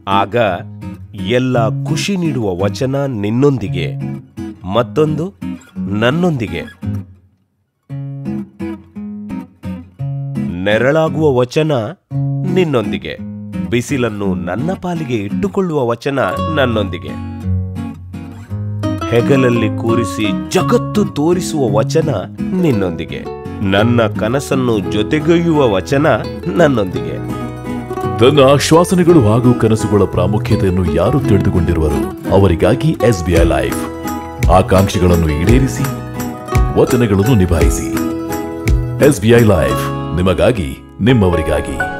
ಆಗ ಎಲ್ಲ ಖುಷಿ ನೀಡುವ ವಚನ ನಿನ್ನೊಂದಿಗೆ ಮತ್ತೊಂದು ನನ್ನೊಂದಿಗೆ ನೆರಳಾಗುವ ವಚನ ನಿನ್ನೊಂದಿಗೆ ಬಿಸಿಲನ್ನು ನನ್ನ ಪಾಲಿಗೆ ಇಟ್ಟುಕೊಳ್ಳುವ ವಚನ ನನ್ನೊಂದಿಗೆ ಹೆಗಲಲ್ಲಿ ಕೂರಿಸಿ ಜಗತ್ತು ತೋರಿಸುವ ವಚನ ನಿನ್ನೊಂದಿಗೆ ನನ್ನ ಕನಸನ್ನು ಜೊತೆಗೈಯುವ ವಚನ ನನ್ನೊಂದಿಗೆ ತನ್ನ ಆಶ್ವಾಸನೆಗಳು ಹಾಗೂ ಕನಸುಗಳ ಪ್ರಾಮುಖ್ಯತೆಯನ್ನು ಯಾರು ತಿಳಿದುಕೊಂಡಿರುವರು ಅವರಿಗಾಗಿ ಎಸ್ಬಿಐ ಲೈಫ್ ಆಕಾಂಕ್ಷೆಗಳನ್ನು ಈಡೇರಿಸಿ ವಚನಗಳನ್ನು ನಿಭಾಯಿಸಿ ಎಸ್ಬಿಐ ಲೈಫ್ ನಿಮಗಾಗಿ ನಿಮ್ಮವರಿಗಾಗಿ